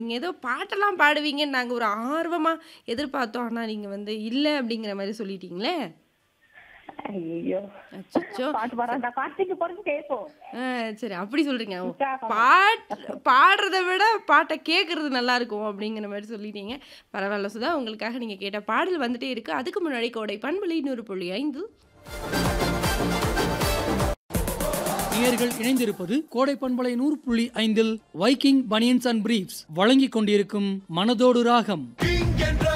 நீங்க ஏதோ பாட்டெல்லாம் பாடுவீங்கன்னு நாங்க ஒரு ஆர்வமா எதிர்பார்த்தோம். ஆனா நீங்க வந்து இல்ல அப்படிங்கிற மாரி சொல்லிட்டீங்களே! ஐயய்யோ! அச்சச்சோ! பாட்டு பாடுறான்டா. கார்த்திக் பொறந்து கேட்போம். ஆ சரி அப்படி சொல்றீங்க. ஓ உற்சாகமா. பாட் பாடுறத விட பாட்ட கேட்கறது நல்லாருக்கும் அப்படிங்கிற மாரி சொல்லிட்டீங்க. பரவால்ல சுதா, உங்களுக்காக நீங்க கேட்ட பாடல் வந்துட்டே இருக்கு. அதுக்கு முன்னாடி கோடை பண்பலை 100.5 நேயர்கள் இணைந்திருப்பது கோடை பண்பலை நூறு புள்ளி ஐந்தில் வைக்கிங் பனியன்ஸ் அண்ட் பிரீப்ஸ் வழங்கிக் கொண்டிருக்கும் மனதோடு ராகம்